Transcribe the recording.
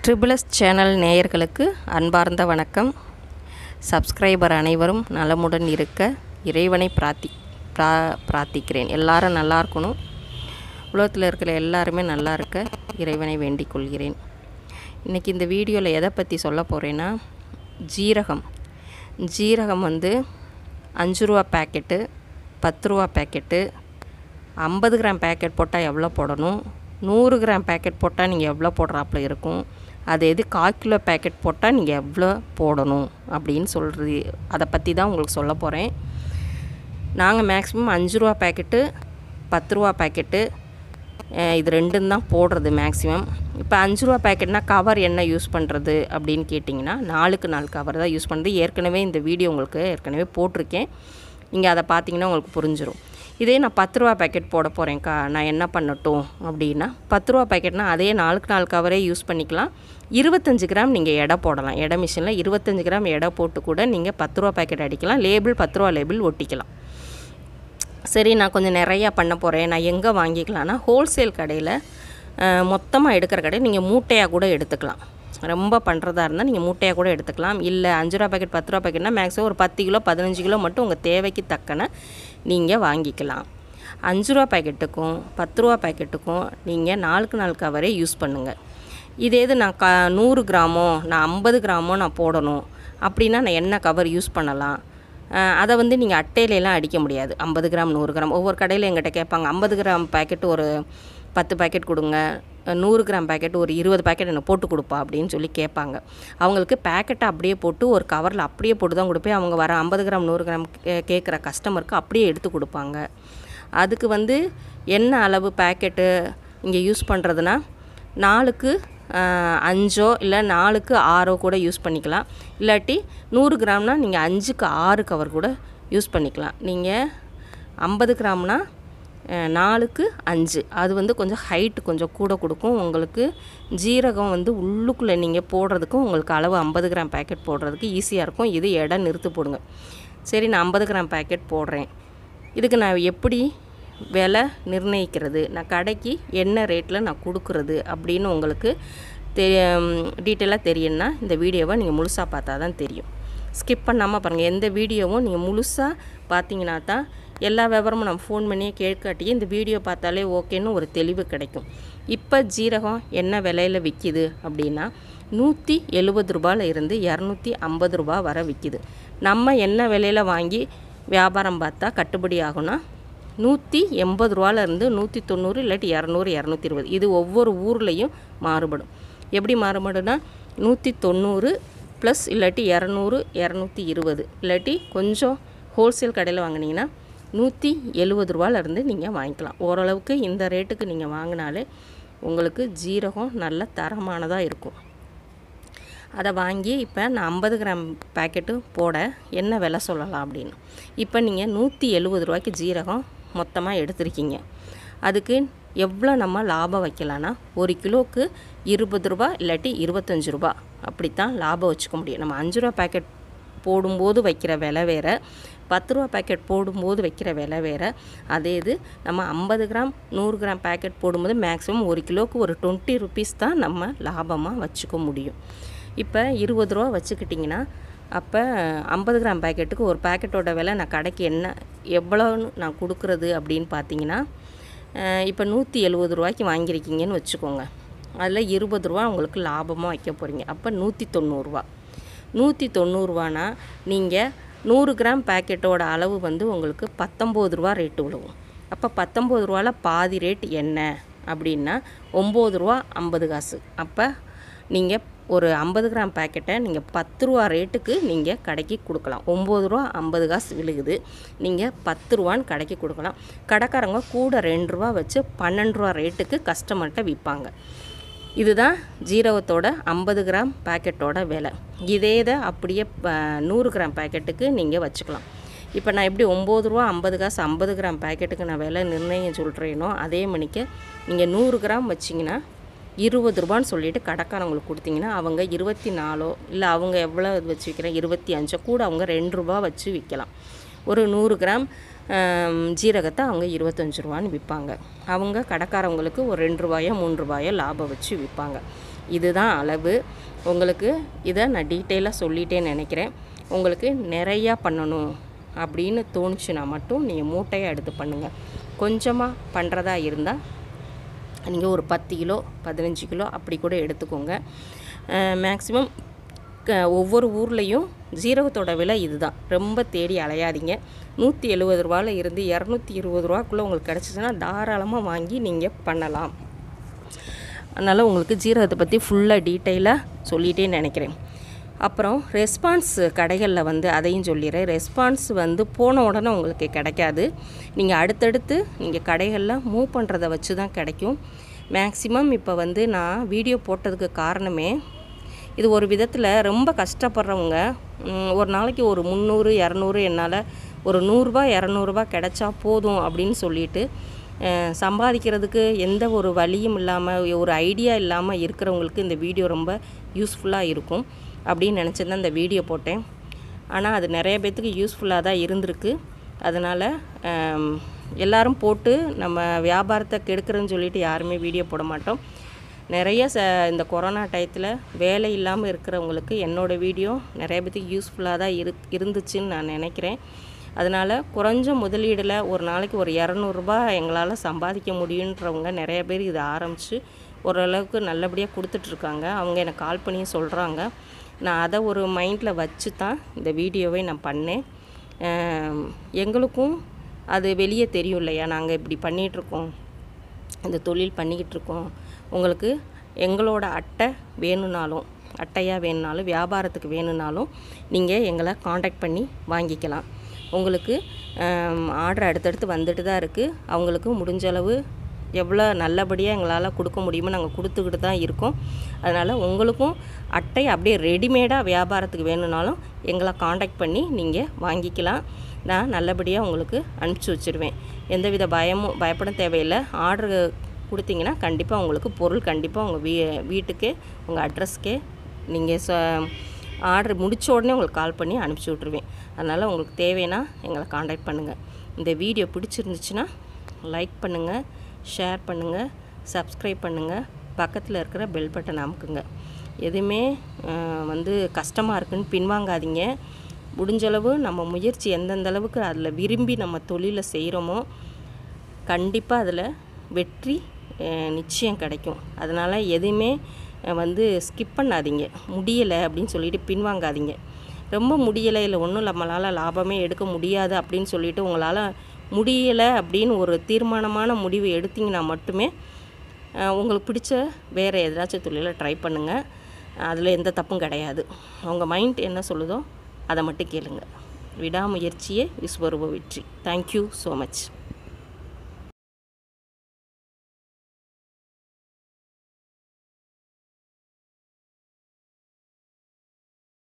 ட்ரிபிளஸ் channel நேயர்களுக்கு அன்பார்ந்த வணக்கம் சப்ஸ்கிரைபர் அனைவரும் நலமுடன் இருக்க இறைவனை பிரார்த்தி பிரா பிரார்த்திக்கிறேன் எல்லாரும் நல்லா இருக்கணும் உலகத்தில் இருக்கிற எல்லாருமே நல்லா இருக்க இறைவனை வேண்டிக் கொள்கிறேன் இன்றைக்கி இந்த வீடியோவில் எதை பற்றி சொல்ல போகிறேன்னா ஜீரகம் ஜீரகம் வந்து அஞ்சு ரூபா பேக்கெட்டு பத்து ரூபா பேக்கெட்டு ஐம்பது கிராம் பேக்கெட் போட்டால் எவ்வளோ போடணும் நூறு கிராம் பேக்கெட் போட்டால் நீங்கள் எவ்வளோ போடுறாப்புல இருக்கும் அது எது கால் கிலோ பேக்கெட் போட்டால் நீங்கள் எவ்வளோ போடணும் அப்படின்னு சொல்கிறது அதை பற்றி தான் உங்களுக்கு சொல்ல போகிறேன் நாங்கள் மேக்ஸிமம் அஞ்சு ரூபா பேக்கெட்டு பத்து ரூபா பேக்கெட்டு அஹ் இது ரெண்டும் தான் போடுறது மேக்ஸிமம் இப்போ அஞ்சு ரூபா பேக்கெட்னா கவர் என்ன யூஸ் பண்ணுறது அப்படின்னு கேட்டிங்கன்னா நாலுக்கு நாலு கவர் தான் யூஸ் பண்ணுறது ஏற்கனவே இந்த வீடியோ உங்களுக்கு ஏற்கனவே போட்டிருக்கேன் நீங்கள் அதை பார்த்தீங்கன்னா உங்களுக்கு புரிஞ்சிடும் இதே நான் பத்து ரூபா பேக்கெட் போட போகிறேன்க்கா நான் என்ன பண்ணட்டும் அப்படின்னா பத்து ரூபா பேக்கெட்னா அதே நாலுக்கு நாலு கவரே யூஸ் பண்ணிக்கலாம் இருபத்தஞ்சு கிராம் நீங்கள் எடை போடலாம் எடை மிஷினில் இருபத்தஞ்சு கிராம் எடை போட்டு கூட நீங்கள் பத்து ரூபா பேக்கெட் அடிக்கலாம் லேபிள் பத்து ரூபா லேபிள் ஒட்டிக்கலாம் சரி நான் கொஞ்சம் நிறையா பண்ண போகிறேன் நான் எங்கே வாங்கிக்கலாம்னா ஹோல்சேல் கடையில் மொத்தமாக எடுக்கிற கடை நீங்கள் மூட்டையாக கூட எடுத்துக்கலாம் ரொம்ப பண்ணுறதா இருந்தால் நீங்கள் மூட்டையாக கூட எடுத்துக்கலாம் இல்லை அஞ்சு ரூபா பேக்கெட் பத்து ரூபா பேக்கெட்னா மேக்ஸிமம் ஒரு பத்து கிலோ பதினஞ்சு கிலோ மட்டும் உங்கள் தேவைக்கு தக்கன நீங்கள் வாங்கிக்கலாம் அஞ்சு ரூபா பேக்கெட்டுக்கும் பத்து ரூபா பேக்கெட்டுக்கும் நீங்கள் நாலுக்கு நாலு கவரே யூஸ் பண்ணுங்கள் இதே இது நான் க நூறு கிராமோ நான் ஐம்பது கிராமோ நான் போடணும் அப்படின்னா நான் என்ன கவர் யூஸ் பண்ணலாம் அஹ் அதை வந்து நீங்கள் அட்டையிலலாம் அடிக்க முடியாது ஐம்பது கிராம் நூறு கிராம் ஒவ்வொரு கடையில் எங்கிட்ட கேட்பாங்க ஐம்பது கிராம் பேக்கெட் ஒரு பத்து பேக்கெட் கொடுங்க அஹ் நூறு கிராம் பேக்கெட் ஒரு இருபது பேக்கெட் எனக்கு போட்டு கொடுப்பா அப்படின்னு சொல்லி கேட்பாங்க அவங்களுக்கு பேக்கெட்டை அப்படியே போட்டு ஒரு கவரில் அப்படியே போட்டு தான் கொடுப்பேன் அவங்க வர ஐம்பது கிராம் நூறு கிராம் கே- கேட்குற கஸ்டமருக்கு அப்படியே எடுத்து கொடுப்பாங்க அதுக்கு வந்து என்ன அளவு பேக்கெட்டு இங்கே யூஸ் பண்ணுறதுனா நாலுக்கு ஆஹ், அஞ்சோ இல்லை நாலுக்கு ஆறோ கூட யூஸ் பண்ணிக்கலாம் இல்லாட்டி நூறு கிராம்னா நீங்கள் அஞ்சுக்கு ஆறு கவர் கூட யூஸ் பண்ணிக்கலாம் நீங்கள் ஐம்பது கிராம்னா அஹ், நாலுக்கு அஞ்சு அது வந்து கொஞ்சம் ஹைட் கொஞ்சம் கூட கொடுக்கும் உங்களுக்கு ஜீரகம் வந்து உள்ளுக்குள்ளே நீங்கள் போடுறதுக்கும் உங்களுக்கு அளவு ஐம்பது கிராம் பேக்கெட் போடுறதுக்கு ஈஸியாக இருக்கும் இது எடை நிறுத்து போடுங்க சரி நான் ஐம்பது கிராம் பேக்கெட் போடுறேன் இதுக்கு நான் எப்படி விலை நிர்ணயிக்கிறது நான் கடைக்கு என்ன ரேட்டில் நான் கொடுக்குறது அப்படின்னு உங்களுக்கு தெ டீட்டெயிலாக தெரியும்னா இந்த வீடியோவை நீங்கள் முழுசாக பார்த்தா தான் தெரியும் ஸ்கிப் பண்ணாமல் பாருங்கள் எந்த வீடியோவும் நீங்கள் முழுசாக பார்த்தீங்கன்னா தான் எல்லா விவரமும் நம்ம ஃபோன் பண்ணியே கேட்காட்டியே இந்த வீடியோ பார்த்தாலே ஓகேன்னு ஒரு தெளிவு கிடைக்கும் இப்போ ஜீரகம் என்ன விலையில் விற்கிது அப்படின்னா நூற்றி எழுபது ரூபாயில் இருந்து இரநூத்தி ஐம்பது ரூபா வரை விற்கிது நம்ம என்ன விலையில் வாங்கி வியாபாரம் பார்த்தா கட்டுப்படி ஆகும்னா நூற்றி எண்பது ரூபாலேருந்து நூற்றி தொண்ணூறு இல்லாட்டி இரநூறு இரநூத்தி இருபது இது ஒவ்வொரு ஊர்லேயும் மாறுபடும் எப்படி மாறுபடும்னா நூற்றி தொண்ணூறு ப்ளஸ் இல்லாட்டி இரநூறு இரநூத்தி இருபது இல்லாட்டி கொஞ்சம் ஹோல்சேல் கடையில் வாங்குனீங்கன்னா நூற்றி எழுபது ரூபாலேருந்து நீங்கள் வாங்கிக்கலாம் ஓரளவுக்கு இந்த ரேட்டுக்கு நீங்கள் வாங்கினாலே உங்களுக்கு ஜீரகம் நல்ல தரமானதாக இருக்கும் அதை வாங்கி இப்போ நான் ஐம்பது கிராம் பேக்கெட்டு போட என்ன விலை சொல்லலாம் அப்படின்னு இப்போ நீங்கள் நூற்றி எழுபது ரூபாய்க்கு ஜீரகம் மொத்தமாக எடுத்திருக்கீங்க அதுக்கு எவ்வளோ நம்ம லாபம் வைக்கலான்னா ஒரு கிலோவுக்கு இருபது ரூபா இல்லாட்டி இருபத்தஞ்சி ரூபா அப்படித்தான் லாபம் வச்சுக்க முடியும் நம்ம அஞ்சு ரூபா பேக்கெட் போடும்போது வைக்கிற விலை வேறு பத்து ரூபா பேக்கெட் போடும்போது வைக்கிற விலை வேறு அதே இது நம்ம ஐம்பது கிராம் நூறு கிராம் பேக்கெட் போடும்போது மேக்ஸிமம் ஒரு கிலோவுக்கு ஒரு டுவெண்ட்டி ருபீஸ் தான் நம்ம லாபமாக வச்சுக்க முடியும் இப்போ இருபது ரூபா வச்சுக்கிட்டிங்கன்னா அப்போ ஐம்பது கிராம் பேக்கெட்டுக்கு ஒரு பேக்கெட்டோட விலை நான் கடைக்கு என்ன எவ்வளோன்னு நான் கொடுக்குறது அப்படின்னு பார்த்தீங்கன்னா அஹ் இப்போ நூற்றி எழுபது ரூபாய்க்கு வாங்கியிருக்கீங்கன்னு வச்சுக்கோங்க அதில் இருபது ரூபா உங்களுக்கு லாபமாக வைக்க போகிறீங்க அப்போ நூற்றி தொண்ணூறுரூவா நூற்றி தொண்ணூறுரூவானா நீங்கள் நூறு கிராம் பேக்கெட்டோட அளவு வந்து உங்களுக்கு பத்தொம்போது ரூபா ரேட்டு விழுவும் அப்போ பத்தொம்போது ரூபாவில் பாதி ரேட் என்ன அப்படின்னா ஒம்பது ரூபா ஐம்பது காசு அப்போ நீங்கள் ஒரு ஐம்பது கிராம் பேக்கெட்டை நீங்கள் பத்து ரூபா ரேட்டுக்கு நீங்கள் கடைக்கு கொடுக்கலாம் ஒம்பது ரூபா ஐம்பது காசு விழுகுது நீங்கள் பத்து ரூபான்னு கடைக்கு கொடுக்கலாம் கடைக்காரங்க கூட ரெண்டு ரூபா வச்சு பன்னெண்டு ரூபா ரேட்டுக்கு கஸ்டமர்கிட்ட விற்பாங்க இதுதான் ஜீரகத்தோட ஐம்பது கிராம் பேக்கெட்டோட விலை இதே இதை அப்படியே ப- நூறு கிராம் பேக்கெட்டுக்கு நீங்கள் வச்சுக்கலாம் இப்போ நான் எப்படி ஒம்பது ரூபா ஐம்பது காசு ஐம்பது கிராம் பேக்கெட்டுக்கு நான் விலை நிர்ணயம் சொல்கிறேனோ அதே மணிக்கு நீங்கள் நூறு கிராம் வச்சிங்கன்னா இருபது ரூபான்னு சொல்லிட்டு கடைக்காரங்களுக்கு கொடுத்தீங்கன்னா அவங்க இருபத்தி நாலோ இல்லை அவங்க எவ்வளோ இது வச்சு விற்கிறேன் இருபத்தி அஞ்சோ கூட அவங்க ரெண்டு ரூபா வச்சு விற்கலாம் ஒரு நூறு கிராம் ஆம், ஜீரகத்தை அவங்க இருபத்தஞ்சி ரூபான்னு விற்பாங்க அவங்க கடைக்காரவங்களுக்கு ஒரு ரெண்டு ரூபாயோ மூணு ரூபாயோ லாபம் வச்சு விற்பாங்க இதுதான் அளவு உங்களுக்கு இதை நான் டீட்டெயிலாக சொல்லிட்டேன்னு நினைக்கிறேன் உங்களுக்கு நிறையா பண்ணணும் அப்படின்னு தோணுச்சுன்னா மட்டும் நீங்கள் மூட்டையாக எடுத்து பண்ணுங்கள் கொஞ்சமாக பண்ணுறதா இருந்தால் நீங்கள் ஒரு பத்து கிலோ பதினஞ்சு கிலோ அப்படி கூட எடுத்துக்கோங்க மேக்ஸிமம் ஒவ்வொரு ஊர்லேயும் ஜீரகத்தோட விலை இதுதான் ரொம்ப தேடி அலையாதீங்க நூற்றி எழுபது ரூபாவில் இருந்து இரநூத்தி இருபது ரூபாக்குள்ளே உங்களுக்கு கிடச்சிச்சின்னா தாராளமாக வாங்கி நீங்கள் பண்ணலாம் அதனால் உங்களுக்கு ஜீரகத்தை பற்றி ஃபுல்லாக டீட்டெயிலாக சொல்லிட்டே நினைக்கிறேன் அப்புறம் ரெஸ்பான்ஸ் கடைகளில் வந்து அதையும் சொல்லிடுறேன் ரெஸ்பான்ஸ் வந்து போன உடனே உங்களுக்கு கிடைக்காது நீங்கள் அடுத்தடுத்து நீங்கள் கடைகளில் மூவ் பண்ணுறத வச்சு தான் கிடைக்கும் மேக்ஸிமம் இப்போ வந்து நான் வீடியோ போட்டதுக்கு காரணமே இது ஒரு விதத்தில் ரொம்ப கஷ்டப்படுறவங்க ம், ஒரு நாளைக்கு ஒரு முந்நூறு இரநூறு என்னால் ஒரு நூறுரூபா இரநூறுபா கிடைச்சா போதும் அப்படின்னு சொல்லிட்டு அஹ், சம்பாதிக்கிறதுக்கு எந்த ஒரு வழியும் இல்லாமல் ஒரு ஐடியா இல்லாமல் இருக்கிறவங்களுக்கு இந்த வீடியோ ரொம்ப யூஸ்ஃபுல்லாக இருக்கும் அப்படின்னு நினச்சி தான் இந்த வீடியோ போட்டேன் ஆனால் அது நிறைய பேர்த்துக்கு யூஸ்ஃபுல்லாக தான் இருந்திருக்கு அதனால் எல்லாரும் போட்டு நம்ம வியாபாரத்தை கெடுக்கிறேன்னு சொல்லிட்டு யாருமே வீடியோ போட மாட்டோம் நிறைய ச இந்த கொரோனா டயத்தில் வேலை இல்லாமல் இருக்கிறவங்களுக்கு என்னோடய வீடியோ நிறைய பேத்துக்கு யூஸ்ஃபுல்லாக தான் இரு இருந்துச்சுன்னு நான் நினைக்கிறேன் அதனால் குறைஞ்ச முதலீடில் ஒரு நாளைக்கு ஒரு இரநூறுபா எங்களால் சம்பாதிக்க முடியுன்றவங்க நிறைய பேர் இதை ஆரம்பித்து ஓரளவுக்கு நல்லபடியாக கொடுத்துட்ருக்காங்க அவங்க எனக்கு கால் பண்ணி சொல்கிறாங்க நான் அதை ஒரு மைண்டில் வச்சு தான் இந்த வீடியோவை நான் பண்ணேன் அஹ் எங்களுக்கும் அது வெளியே தெரியும் இல்லையா நாங்கள் இப்படி பண்ணிகிட்ருக்கோம் இந்த தொழில் பண்ணிக்கிட்டு இருக்கோம் உங்களுக்கு எங்களோட அட்டை வேணும்னாலும் அட்டையாக வேணும்னாலும் வியாபாரத்துக்கு வேணும்னாலும் நீங்கள் எங்களை காண்டாக்ட் பண்ணி வாங்கிக்கலாம் உங்களுக்கு ஆர்டர் அடுத்தடுத்து வந்துட்டு தான் இருக்குது அவங்களுக்கு முடிஞ்ச அளவு எவ்வளோ நல்லபடியாக எங்களால் கொடுக்க முடியுமோ நாங்கள் கொடுத்துக்கிட்டு தான் இருக்கோம் அதனால் உங்களுக்கும் அட்டை அப்படியே ரெடிமேடாக வியாபாரத்துக்கு வேணும்னாலும் எங்களை காண்டாக்ட் பண்ணி நீங்கள் வாங்கிக்கலாம் நான் நல்லபடியாக உங்களுக்கு அனுப்பிச்சி வச்சுருவேன் எந்தவித பயமும் பயப்பட தேவையில்லை ஆர்டர் கொடுத்தீங்கன்னா கண்டிப்பாக உங்களுக்கு பொருள் கண்டிப்பாக உங்கள் வீ வீட்டுக்கே உங்கள் அட்ரஸ்க்கே நீங்கள் ச ஆர்டர் முடிச்ச உடனே உங்களுக்கு கால் பண்ணி அனுப்பிச்சி விட்ருவேன் அதனால் உங்களுக்கு தேவைன்னா எங்களை காண்டாக்ட் பண்ணுங்கள் இந்த வீடியோ பிடிச்சிருந்துச்சுன்னா லைக் பண்ணுங்கள் ஷேர் பண்ணுங்கள் சப்ஸ்கிரைப் பண்ணுங்கள் பக்கத்தில் இருக்கிற பெல் பட்டன் அமுக்குங்க எதுவுமே அஹ், வந்து கஷ்டமாக இருக்குன்னு பின்வாங்காதீங்க முடிஞ்சளவு நம்ம முயற்சி எந்தெந்த அளவுக்கு அதில் விரும்பி நம்ம தொழிலை செய்கிறோமோ கண்டிப்பாக அதில் வெற்றி அஹ், நிச்சயம் கிடைக்கும் அதனால் எதுவுமே அஹ், வந்து ஸ்கிப் பண்ணாதீங்க முடியலை அப்படின்னு சொல்லிட்டு பின்வாங்காதீங்க ரொம்ப முடியலை இல்லை ஒன்றும் நம்மளால் லாபமே எடுக்க முடியாது அப்படின்னு சொல்லிட்டு உங்களால் முடியலை அப்படின்னு ஒரு தீர்மானமான முடிவு எடுத்தீங்கன்னா மட்டுமே அஹ், உங்களுக்கு பிடிச்ச வேறு எதாச்சும் தொழிலை ட்ரை பண்ணுங்கள் அதில் எந்த தப்பும் கிடையாது உங்கள் மைண்ட் என்ன சொல்லுதோ அதை மட்டும் கேளுங்க விடாமுயற்சியே விஸ்வரூப வெற்றி தேங்க்யூ ஸோ மச்